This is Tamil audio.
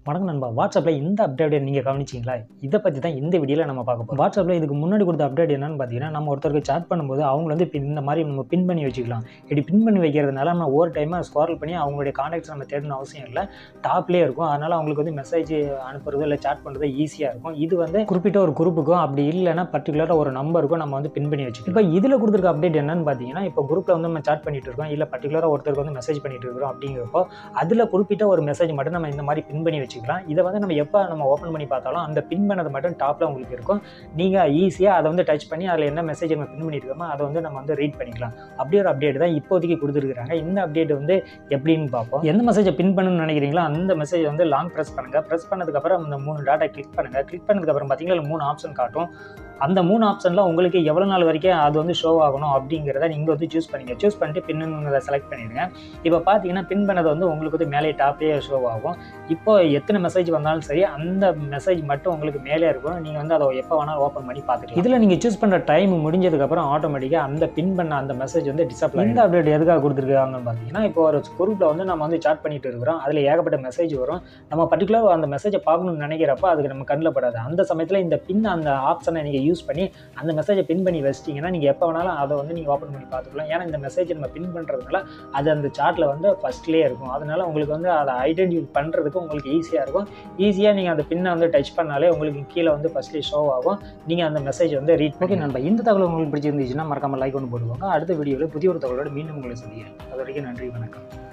வணக்கம் நண்பா வாட்ஸ்அப்பில் இந்த அப்டேட் நீங்கள் கவனிச்சிங்களா இதை பற்றி தான் இந்த வீடியோவில் நம்ம பார்க்க போகிறோம் வாட்ஸ்அப்பில் இதுக்கு முன்னாடி கொடுத்த அப்டேட் என்னன்னு பார்த்தீங்கன்னா நம்ம ஒருத்தருக்கு சாட் பண்ணும்போது அவங்க வந்து பின் இந்த மாதிரி நம்ம பின் பண்ணி வச்சுக்கலாம் இப்படி பின் பண்ணி வைக்கிறதுனால நம்ம ஒவ்வொரு டைமாக ஸ்குவாரல் பண்ணி அவங்களுடைய காண்டாக்ட்ஸ் நம்ம தேடணும் அவசியம் இல்லை டாப்லேயே இருக்கும் அதனால் அவங்களுக்கு வந்து மெசேஜ் அனுப்புறது இல்லை சாட் பண்ணுறது ஈஸியாக இருக்கும் இது வந்து குறிப்பிட்ட ஒரு குரூப்புக்கும் அப்படி இல்லைன்னா பர்டிகுலராக ஒரு நம்பருக்கும் நம்ம வந்து பின் பண்ணி வச்சுக்கலாம் இப்போ இதில் கொடுத்துருக்க அப்டேட் என்னன்னு பார்த்தீங்கன்னா இப்போ குரூப்பில் வந்து நம்ம சாட் பண்ணிட்டு இருக்கோம் இல்லை பர்டிகுலராக ஒருத்தருக்கு வந்து மெசேஜ் பண்ணிட்டு இருக்கிறோம் அப்படிங்கிறப்போ அதில் குறிப்பிட்ட ஒரு மெசேஜ் மட்டும் நம்ம இந்த மாதிரி பின் பண்ணி வச்சுக்கலாம் இதை வந்து நம்ம எப்போ நம்ம ஓப்பன் பண்ணி பார்த்தாலும் அந்த பின் பண்ணது மட்டும் டாப்பில் உங்களுக்கு இருக்கும் நீங்கள் ஈஸியாக அதை வந்து டச் பண்ணி அதில் என்ன மெசேஜ் நம்ம பின் பண்ணியிருக்கோமோ அதை வந்து நம்ம வந்து ரீட் பண்ணிக்கலாம் அப்படி ஒரு அப்டேட் தான் இப்போதைக்கு கொடுத்துருக்காங்க இந்த அப்டேட் வந்து எப்படின்னு பார்ப்போம் எந்த மெசேஜை பின் பண்ணணும்னு நினைக்கிறீங்களோ அந்த மெசேஜ் வந்து லாங் ப்ரெஸ் பண்ணுங்கள் ப்ரெஸ் பண்ணதுக்கப்புறம் அந்த மூணு டாட்டா கிளிக் பண்ணுங்கள் கிளிக் பண்ணதுக்கப்புறம் பார்த்தீங்கன்னா இதுல மூணு ஆப்ஷன் காட்டும் அந்த மூணு ஆப்ஷனில் உங்களுக்கு எவ்வளோ நாள் வரைக்கும் அது வந்து ஷோ ஆகணும் அப்படிங்கிறத நீங்கள் வந்து சூஸ் பண்ணிங்க சூஸ் பண்ணிட்டு பின்னு செலக்ட் பண்ணிடுங்க இப்போ பார்த்தீங்கன்னா பின் பண்ணது வந்து உங்களுக்கு வந்து மேலே டாப்லேயே ஷோ ஆகும் இப்போ எத்தனை மெசேஜ் வந்தாலும் சரி அந்த மெசேஜ் மட்டும் உங்களுக்கு மேலே இருக்கும் நீங்கள் வந்து அதை எப்போ வேணாலும் ஓப்பன் பண்ணி பார்த்துக்கலாம் இதில் நீங்கள் சூஸ் பண்ணுற டைம் முடிஞ்சதுக்கப்புறம் ஆட்டோமேட்டிக்காக அந்த பின் பண்ண அந்த மெசேஜ் வந்து டிசப்ளை இந்த அப்டேட் எதுக்காக கொடுத்துருக்காங்கன்னு பார்த்தீங்கன்னா இப்போ ஒரு குரூப்பில் வந்து நம்ம வந்து சாட் பண்ணிட்டு இருக்கிறோம் அதில் ஏகப்பட்ட மெசேஜ் வரும் நம்ம பர்டிகுலர் அந்த மெசேஜை பார்க்கணும்னு நினைக்கிறப்ப அதுக்கு நம்ம கண்ணில் படாது அந்த சமயத்தில் இந்த பின் அந்த ஆப்ஷனை நீங்கள் யூஸ் பண்ணி அந்த மெசேஜை பின் பண்ணி வச்சிட்டிங்கன்னா நீங்கள் எப்போ வேணாலும் அதை வந்து நீங்கள் ஓப்பன் பண்ணி பார்த்துக்கலாம் ஏன்னா இந்த மெசேஜ் நம்ம பின் பண்ணுறதுனால அது அந்த சார்ட்டில் வந்து ஃபஸ்ட்லேயே இருக்கும் அதனால உங்களுக்கு வந்து அதை ஐடென்டிஃபை பண்ணுறதுக்கு உங்களுக்கு ஈஸியாக இருக்கும் ஈஸியாக நீங்கள் அந்த பின்னை வந்து டச் பண்ணாலே உங்களுக்கு கீழே வந்து ஃபஸ்ட்லேயே ஷோ ஆகும் நீங்கள் அந்த மெசேஜ் வந்து ரீட் ஓகே நண்பா இந்த தகவல் உங்களுக்கு பிடிச்சிருந்துச்சுன்னா மறக்காம லைக் ஒன்று போட்டுக்கோங்க அடுத்த வீடியோவில் புதிய ஒரு தகவலோட மீண்டும் உங்களை சந்திக்கிறேன் அது வரைக்கும் நன்றி வணக்கம்